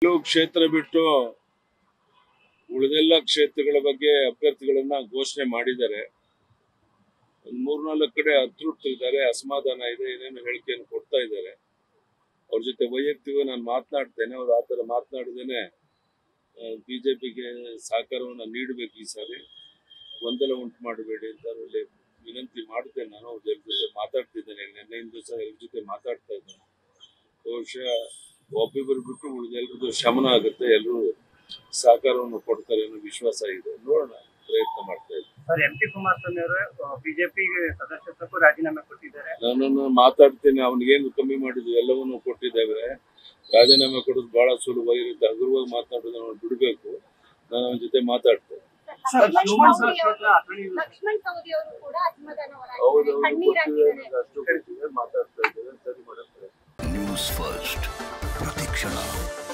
ಕೆಲವು ಕ್ಷೇತ್ರ ಬಿಟ್ಟು ಉಳಿದೆಲ್ಲ ಕ್ಷೇತ್ರಗಳ ಬಗ್ಗೆ ಅಭ್ಯರ್ಥಿಗಳನ್ನ ಘೋಷಣೆ ಮಾಡಿದ್ದಾರೆ ಒಂದ್ ಮೂರ್ನಾಲ್ಕು ಕಡೆ ಅತೃಪ್ತರಿದ್ದಾರೆ ಅಸಮಾಧಾನ ಇದೆ ಏನೇನು ಹೇಳಿಕೆಯನ್ನು ಕೊಡ್ತಾ ಇದ್ದಾರೆ ಅವ್ರ ಜೊತೆ ವೈಯಕ್ತಿಕ ನಾನು ಮಾತನಾಡ್ತೇನೆ ಅವ್ರು ಆ ಥರ ಮಾತನಾಡಿದೇನೆ ಬಿಜೆಪಿಗೆ ಸಹಕಾರವನ್ನು ನೀಡಬೇಕು ಈ ಸಾರಿ ಗೊಂದಲ ಉಂಟು ಮಾಡಬೇಡಿ ಅಂತ ಅವರಲ್ಲಿ ವಿನಂತಿ ಮಾಡ್ತೇನೆ ನಾನು ಅವ್ರ ಜೊತೆ ಮಾತಾಡ್ತಿದ್ದೇನೆ ನಿನ್ನೆಯಿಂದ ಸಹ ಅವ್ರ ಜೊತೆ ಮಾತಾಡ್ತಾ ಇದ್ದೇನೆ ಬಹುಶಃ ಒಬ್ಬಿಬ್ಬರು ಬಿಟ್ಟು ಉಳಿದೆಲ್ಲರದ್ದು ಶಮನ ಆಗುತ್ತೆ ಎಲ್ಲರೂ ಸಹಕಾರವನ್ನು ಕೊಡ್ತಾರೆ ಅನ್ನೋ ವಿಶ್ವಾಸ ಇದೆ ನೋಡೋಣ ಪ್ರಯತ್ನ ಮಾಡ್ತಾ ಇದ್ದೀನಿ ಸರ್ ಎಂ ಪಿ ಕುಮಾರಸ್ವಾಮಿ ಅವರು ಬಿಜೆಪಿಗೆ ಸದಸ್ಯತ್ವಕ್ಕೂ ರಾಜೀನಾಮೆ ಕೊಟ್ಟಿದ್ದಾರೆ ನಾನು ಮಾತಾಡ್ತೇನೆ ಅವನಿಗೇನು ಕಮ್ಮಿ ಮಾಡಿದ್ವಿ ಎಲ್ಲವನ್ನೂ ಕೊಟ್ಟಿದ್ದೇವೆ ರಾಜೀನಾಮೆ ಕೊಡೋದು ಬಹಳ ಸುಲಭವಾಗಿರುತ್ತೆ ಹಗುರವಾಗಿ ಮಾತನಾಡೋದು ನಾವು ಬಿಡಬೇಕು ನಾನು ಅವನ ಜೊತೆ ಮಾತಾಡ್ತೇನೆ ಸರ್ ಲಕ್ಷ್ಮಣ್ ಶಿವಮೊಗ್ಗ ಸವದಿ ಕ್ಷೇತ್ರ ಅವರು ಅಥಣಿ ಲಕ್ಷ್ಮಣ್ ಸವದಿ ಅವರು ಕೂಡ ಅಸಮಾಧಾನ ಹೌದು ಹೊರಹಾಕಿದ್ದಾರೆ ಕಣ್ಣೀರ್ ಹಾಕಿದ್ದಾರೆ ಗೊತ್ತಿದೆ ಅಷ್ಟು ಗೊತ್ತಿದೆ ಮಾತಾಡ್ತಾ ಇದ್ದೇವೆ ಸರಿ ಮಾಡಕ್ಕೆ ನ್ಯೂಸ್ ಫಸ್ಟ್ ಪ್ರತಿಕ್ಷಣ